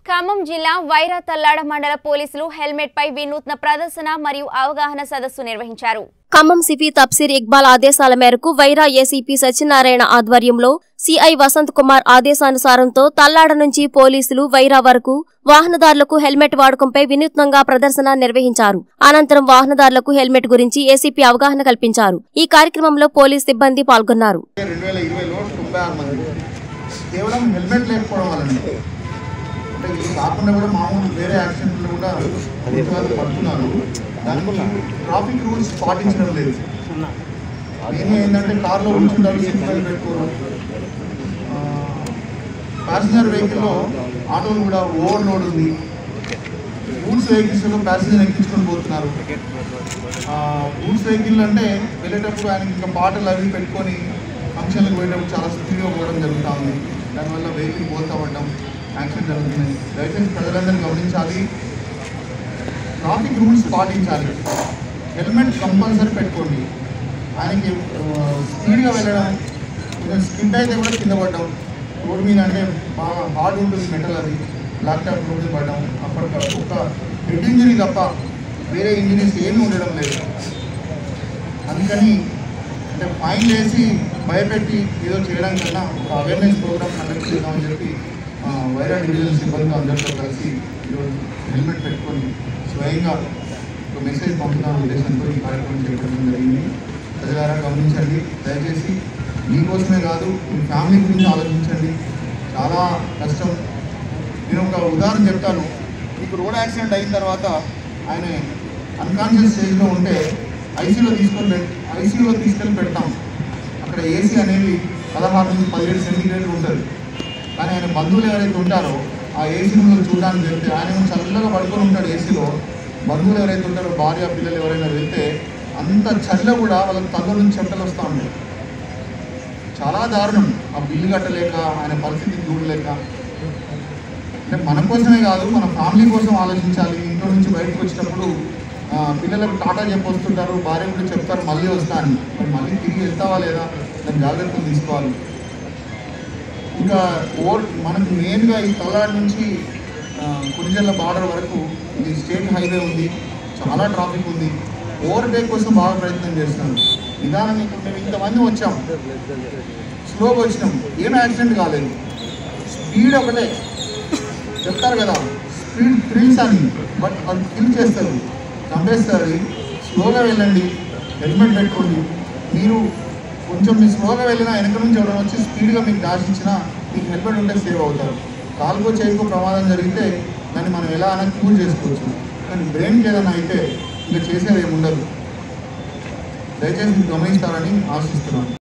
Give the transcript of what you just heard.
ఖమ్మం జిల్లా వైరా తల్లాడ మండల పోలీసులు హెల్మెట్ పై వినూత్న ప్రదర్శన మరియు అవగాహన సదస్సు నిర్వహించారు ఖమ్మం సిపి తప్సీర్ ఇక్బాల్ ఆదేశాల మేరకు వైరా ఏసీపీ సత్యనారాయణ ఆధ్వర్యంలో సిఐ వసంత్ కుమార్ ఆదేశానుసారంతో తల్లాడ నుంచి పోలీసులు వైరా వరకు వాహనదారులకు హెల్మెట్ వాడకంపై వినూత్నంగా ప్రదర్శన నిర్వహించారు అనంతరం వాహనదారులకు హెల్మెట్ గురించి ఏసీపీ అవగాహన కల్పించారు ఈ కార్యక్రమంలో పోలీస్ సిబ్బంది పాల్గొన్నారు రెండు వేల ఇరవైలో తొంభై ఆరు మంది కేవలం హెల్మెట్ లేకపోవడం వలన అంటే ఇది కాకుండా కూడా మామూలు వేరే యాక్సిడెంట్లు కూడా వాళ్ళు పడుతున్నారు దానికి ట్రాఫిక్ రూల్స్ పాటించడం లేదు మెయిన్ ఏంటంటే కార్లో కూర్చుంటారు సీట్ బెల్ట్ పెట్టుకోరు ప్యాసింజర్ వెహికల్లో ఆటోలు కూడా ఓవర్ లోడ్ ఉంది గూడ్స్ వెహికల్స్లో ప్యాసింజర్ ఎక్కించుకొని పోతున్నారు గూడ్స్ వెహికల్ అంటే వెళ్ళేటప్పుడు ఆయనకి ఇంకా పాటలు అవి పెట్టుకొని ఫంక్షన్లకు పోయేటప్పుడు చాలా స్పీడ్గా పోవడం జరుగుతూ ఉంది దానివల్ల వెహికల్ పోతా పడడం యాక్సిడెంట్ జరుగుతున్నాయి దయచేసి ప్రజలందరూ గమనించాలి ట్రాఫిక్ రూల్స్ పాటించాలి హెల్మెట్ కంపల్సరీ పెట్టుకోండి ఆయనకి స్పీడ్గా వెళ్ళడం కొంచెం స్కిడ్ అయితే కూడా కింద పడడం రోడ్ మీద అంటే బాగా హార్డ్ ఉంటుంది మెటల్ అది ల్యాప్టాప్ రోడ్ మీద పడడం అప్పటికప్పుడు ఒక హెడ్ ఇంజరీ తప్ప వేరే ఇంజరీస్ ఏమీ ఉండడం లేదు అందుకని అంటే ఫైన్ వేసి భయపెట్టి ఏదో చేయడం కన్నా ఒక అవేర్నెస్ ప్రోగ్రామ్ కండక్ట్ చేద్దామని చెప్పి ఆ, వైరా డివిజన్ సిబ్బందితో అందరితో కలిసి ఈరోజు హెల్మెట్ పెట్టుకొని స్వయంగా ఒక మెసేజ్ పంపుతాను ఉద్దేశంతో ఈ కార్యక్రమం చేయడం జరిగింది ప్రజలారా గమనించండి దయచేసి మీకోసమే కాదు మీ ఫ్యామిలీ గురించి ఆలోచించండి చాలా కష్టం నేను ఒక ఉదాహరణ చెప్తాను మీకు రోడ్ యాక్సిడెంట్ అయిన తర్వాత ఆయన అన్కాన్షియస్ స్టేజ్లో ఉంటే ఐసీలో తీసుకొని పెట్ ఐసీలో తీసుకెళ్ళి పెడతాం అక్కడ ఏసీ అనేది పదహారు నుంచి పదిహేడు సెంటీగ్రేడ్ ఉంటుంది కానీ ఆయన బంధువులు ఎవరైతే ఉంటారో ఆ ఏసీ రూమ్లో చూడడానికి వెళ్తే ఆయన ఏమో చల్లగా పడుకొని ఉంటాడు ఏసీలో బంధువులు ఎవరైతే ఉంటారో భార్య పిల్లలు ఎవరైనా వెళ్తే అంత చల్ల కూడా వాళ్ళకి తల్లు నుంచి చెమటలు వస్తూ ఉంటాయి చాలా దారుణం ఆ బిల్లు కట్టలేక ఆయన పరిస్థితి చూడలేక అంటే మన కోసమే కాదు మన ఫ్యామిలీ కోసం ఆలోచించాలి ఇంట్లో నుంచి బయటకు వచ్చినప్పుడు ఆ, పిల్లలకు టాటా చెప్పొస్తుంటారు భార్య కూడా చెప్తారు మళ్ళీ వస్తా అని మరి మళ్ళీ తిరిగి వెళ్తావా లేదా దాని జాగ్రత్తలు తీసుకోవాలి ఇంకా ఓర్ మనకు మెయిన్గా ఈ తలాడ్ నుంచి ఆ, కుడిజల్ల బార్డర్ వరకు ఇది స్టేట్ హైవే ఉంది చాలా ట్రాఫిక్ ఉంది ఓవర్టేక్ కోసం బాగా ప్రయత్నం చేస్తున్నాం నిదానంగా ఇప్పుడు మేము ఇంతమంది వచ్చాం స్లోగా వచ్చినాం ఏం యాక్సిడెంట్ కాలేదు స్పీడ్ ఒకటే చెప్తారు కదా స్పీడ్ థ్రిల్స్ అని బట్ అది కిల్ చేస్తారు చంపేస్తారు స్లోగా వెళ్ళండి హెల్మెట్ పెట్టుకోండి మీరు కొంచెం మీరు స్లోగా వెళ్ళినా వెనక నుంచి ఎవరైనా వచ్చి స్పీడ్గా మీకు డాష్ ఇచ్చినా మీకు హెల్మెట్ ఉంటే సేవ్ అవుతారు కాలుకో చేయికో ప్రమాదం జరిగితే దాన్ని మనం ఎలా అయినా క్యూర్ చేసుకోవచ్చు కానీ బ్రెయిన్కి ఏదైనా అయితే ఇంకా చేసేది ఏమి ఉండదు దయచేసి మీరు గమనిస్తారని ఆశిస్తున్నాను